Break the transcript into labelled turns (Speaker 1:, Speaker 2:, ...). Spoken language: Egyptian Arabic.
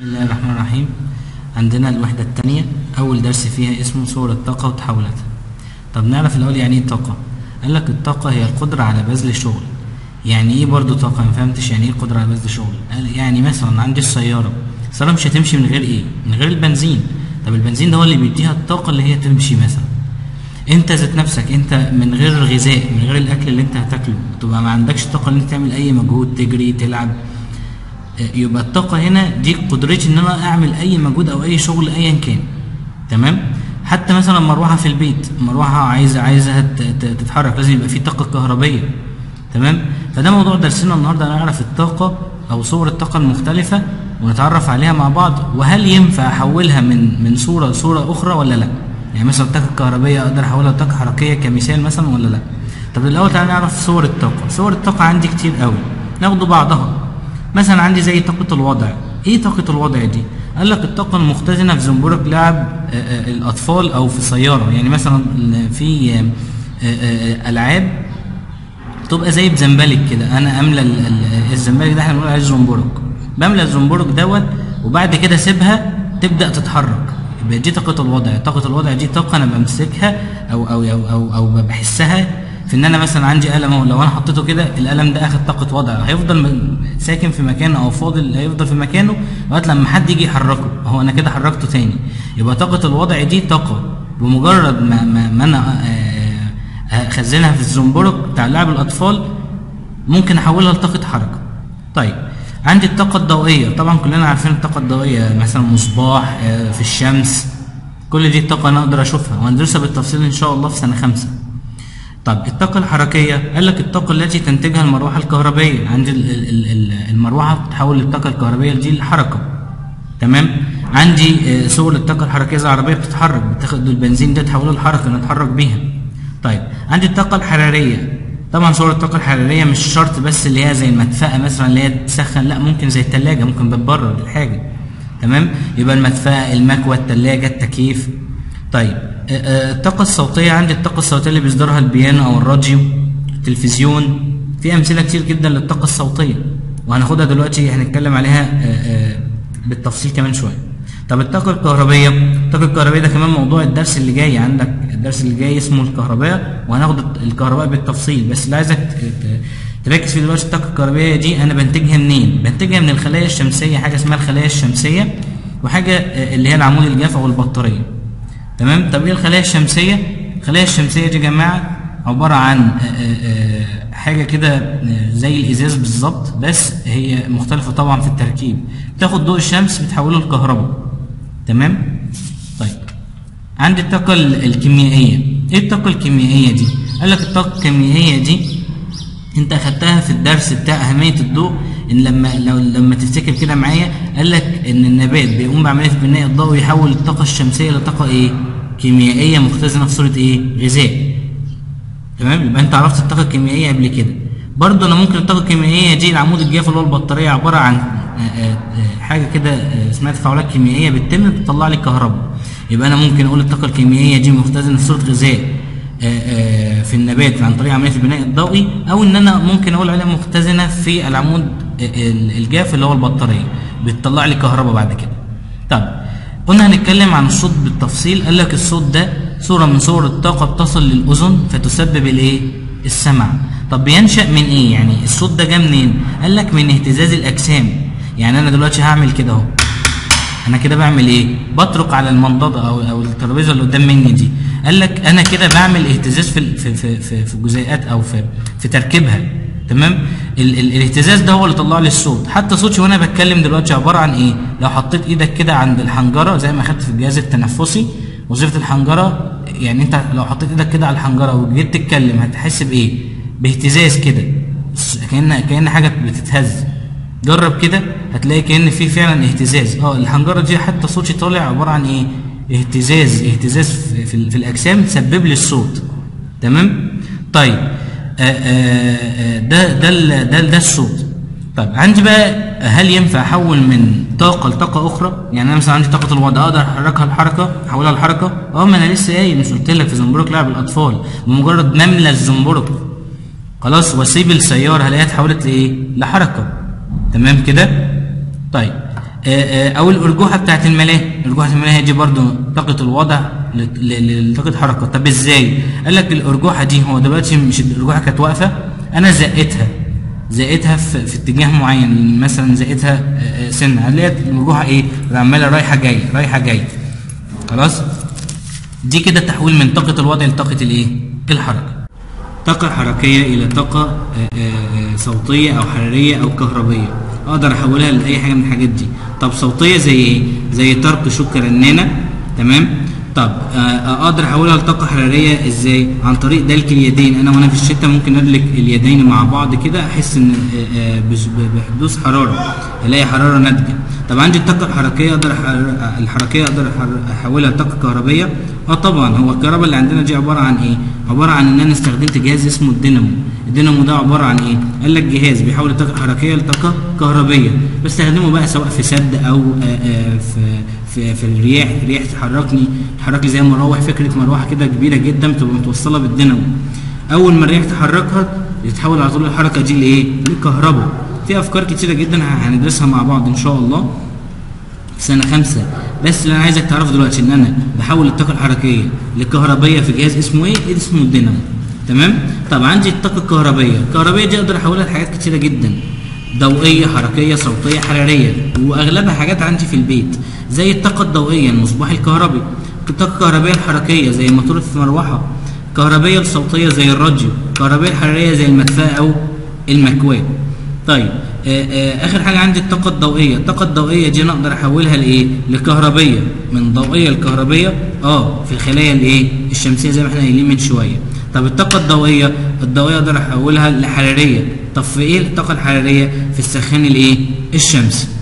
Speaker 1: بسم الله الرحمن الرحيم عندنا الوحدة الثانية أول درس فيها اسمه صور الطاقة وتحولاتها طب نعرف الأول يعني إيه طاقة قال لك الطاقة هي القدرة على بذل شغل يعني إيه برضو طاقة ما فهمتش يعني إيه القدرة على بذل شغل قال يعني مثلا عندي السيارة السيارة مش هتمشي من غير إيه من غير البنزين طب البنزين ده هو اللي بيديها الطاقة اللي هي تمشي مثلا انت ذات نفسك انت من غير الغذاء من غير الاكل اللي انت هتاكله تبقى ما عندكش طاقه ان انت تعمل اي مجهود تجري تلعب يبقى الطاقة هنا دي قدرتي ان انا اعمل اي مجهود او اي شغل ايا كان تمام حتى مثلا مروحة في البيت مروحة عايزة عايزة تتحرك لازم يبقى في طاقة كهربية تمام فده موضوع درسنا النهاردة نعرف الطاقة او صور الطاقة المختلفة ونتعرف عليها مع بعض وهل ينفع احولها من من صورة لصورة اخرى ولا لا يعني مثلا الطاقة الكهربية اقدر احولها لطاقة حركية كمثال مثلا ولا لا طب الاول تعالى نعرف صور الطاقة صور الطاقة عندي كتير قوي ناخد بعضها مثلا عندي زي طاقة الوضع ايه طاقة الوضع دي قال لك الطاقة المختزنة في زنبرك لعب الأطفال أو في سيارة يعني مثلا في ألعاب تبقى زي بزنبلك كده أنا أملى الزنبلك ده احنا بنقول عليه زنبرك بملى الزنبرك دوت وبعد كده أسيبها تبدأ تتحرك يبقى دي طاقة الوضع طاقة الوضع دي طاقة أنا بمسكها أو أو أو أو, أو بحسها في ان انا مثلا عندي قلم اهو لو انا حطيته كده القلم ده اخد طاقه وضع هيفضل ساكن في مكانه او فاضل هيفضل في مكانه لغايه لما حد يجي يحركه اهو انا كده حركته تاني يبقى طاقه الوضع دي طاقه بمجرد ما ما, ما انا اخزنها في الزنبرك بتاع لعب الاطفال ممكن احولها لطاقه حركه طيب عندي الطاقه الضوئيه طبعا كلنا عارفين الطاقه الضوئيه مثلا مصباح في الشمس كل دي الطاقه انا اقدر اشوفها وهندرسها بالتفصيل ان شاء الله في سنه خمسه طب الطاقة الحركية قال لك الطاقة التي تنتجها المروحة الكهربية عندي المروحة بتتحول للطاقة الكهربية دي الحركة تمام عندي صور الطاقة الحركية زي العربية بتتحرك بتاخد البنزين ده تحوله لحركة نتحرك بيها طيب عندي الطاقة الحرارية طبعا صور الطاقة الحرارية مش شرط بس اللي هي زي المدفأة مثلا اللي هي تسخن لا ممكن زي التلاجة ممكن بتبرد الحاجة تمام يبقى المدفأة المكوى التلاجة التكييف طيب الطاقة الصوتية عندي الطاقة الصوتية اللي بيصدرها البيانو أو الراديو التلفزيون في أمثلة كتير جدا للطاقة الصوتية وهناخدها دلوقتي هنتكلم عليها بالتفصيل كمان شوية طب الطاقة الكهربية الطاقة الكهربية ده كمان موضوع الدرس اللي جاي عندك الدرس اللي جاي اسمه الكهرباء وهناخد الكهرباء بالتفصيل بس اللي عايزك تركز في دلوقتي الطاقة الكهربائية دي أنا بنتجها منين؟ بنتجها من الخلايا الشمسية حاجة اسمها الخلايا الشمسية وحاجة اللي هي العمود الجاف أو البطارية تمام طب ايه الخلايا الشمسيه الخلايا الشمسيه دي يا جماعه عباره عن حاجه كده زي الازاز بالظبط بس هي مختلفه طبعا في التركيب بتاخد ضوء الشمس بتحوله لكهرباء تمام طيب عندي الطاقه الكيميائيه ايه الطاقه الكيميائيه دي قال لك الطاقه الكيميائيه دي انت اخدتها في الدرس بتاع اهميه الضوء ان لما لو لما تفتكر كده معايا قال لك ان النبات بيقوم بعمليه البناء الضوئي يحول الطاقه الشمسيه لطاقه ايه كيميائيه مختزنه في صوره ايه غذاء تمام يبقى انت عرفت الطاقه الكيميائيه قبل كده برضه انا ممكن الطاقه الكيميائيه دي العمود الجاف اللي هو البطاريه عباره عن حاجه كده اسمها تفاعلات كيميائيه بتتم بتطلع لي كهرباء يبقى انا ممكن اقول الطاقه الكيميائيه دي مختزنه في صوره غذاء في النبات عن طريق عمليه البناء الضوئي او ان انا ممكن اقول عليها مختزنه في العمود الجاف اللي هو البطاريه بتطلع لي كهرباء بعد كده طب قلنا هنتكلم عن الصوت بالتفصيل قال لك الصوت ده صوره من صور الطاقه بتصل للاذن فتسبب الايه السمع طب بينشا من ايه يعني الصوت ده جه منين قال لك من اهتزاز الاجسام يعني انا دلوقتي هعمل كده اهو انا كده بعمل ايه بطرق على المنضده او او الترابيزه اللي قدام مني دي قال لك انا كده بعمل اهتزاز في في في في, في جزيئات او في في تركيبها تمام ال ال الاهتزاز ده هو اللي طلع لي الصوت حتى صوتي وانا بتكلم دلوقتي عباره عن ايه لو حطيت ايدك كده عند الحنجره زي ما اخدت في الجهاز التنفسي وظيفه الحنجره يعني انت لو حطيت ايدك كده على الحنجره وجيت تتكلم هتحس بايه باهتزاز كده كان كان حاجه بتتهز جرب كده هتلاقي كان في فعلا اهتزاز اه الحنجره دي حتى صوتي طالع عباره عن ايه اهتزاز اهتزاز في, في, في الاجسام تسبب لي الصوت تمام طيب آآ آآ ده ده ده ده الصوت طيب عندي بقى هل ينفع احول من طاقه لطاقه اخرى يعني انا مثلا عندي طاقه الوضع اقدر احركها لحركه احولها لحركه اه ما انا لسه قايل مش قلت لك في زنبرك لعب الاطفال بمجرد ما املى الزنبرك خلاص واسيب السياره هلاقيها اتحولت لايه لحركه تمام كده طيب آه، آه، او الارجوحه بتاعت الملاهي ارجوحه الملاهي دي برضو طاقه الوضع ل- ل- لطاقه حركه طب ازاي قال لك الارجوحه دي هو دلوقتي مش الارجوحه كانت واقفه انا زقتها زقتها في, في اتجاه معين مثلا زقتها آه، آه، سنه هنلاقي الارجوحه ايه عماله رايحه جايه رايحه جايه خلاص دي كده تحويل من طاقه الوضع لطاقه الايه الحركه طاقة حركية إلى طاقة آه، آه، آه، صوتية أو حرارية أو كهربية أقدر أحولها لأي حاجة من الحاجات دي طب صوتية زي إيه؟ زي ترك شوك رنانة تمام طب آه، أقدر أحولها لطاقة حرارية إزاي؟ عن طريق دلك اليدين أنا وأنا في الشتاء ممكن أدلك اليدين مع بعض كده أحس إن آه، آه، بس- ب- بحدوث حرارة ألاقي حرارة ناتجة طب عندي الطاقة الحركية أقدر أح- الحركية أقدر أح- أحولها لطاقة كهربية اه طبعا هو الكهرباء اللي عندنا دي عباره عن ايه عباره عن ان انا استخدمت جهاز اسمه الدينامو الدينامو ده عباره عن ايه قال لك جهاز بيحول الطاقه الحركيه لطاقه كهربيه بستخدمه بقى سواء في سد او آه، آه، في في, في الرياح الرياح تحركني تحرك لي زي مراوح فكره مروحه كده كبيره جدا بتبقى متوصله بالدينامو اول ما الرياح تحركها يتحول على طول الحركه دي لايه لكهرباء في افكار كتيره جدا هندرسها مع بعض ان شاء الله في سنة خمسة بس اللي أنا عايزك تعرفه دلوقتي إن أنا بحول الطاقة الحركية لكهربية في جهاز اسمه إيه؟ اسمه الدينامو تمام؟ طب عندي الطاقة الكهربية، الكهربية دي أقدر أحولها لحاجات كتيرة جدا ضوئية حركية صوتية حرارية وأغلبها حاجات عندي في البيت زي الطاقة الضوئية المصباح الكهربي الطاقة الكهربية الحركية زي موتور المروحة كهربية الصوتية زي الراديو كهربية الحرارية زي المدفأة أو المكواة طيب آه آه اخر حاجه عندي الطاقه الضوئيه الطاقه الضوئيه دي انا اقدر احولها لايه لكهربيه من ضوئيه لكهربيه اه في الخلايا الايه الشمسيه زي ما احنا قايلين من شويه طب الطاقه الضوئيه الضوئيه اقدر احولها لحراريه طب في ايه الطاقه الحراريه في السخان الايه الشمسي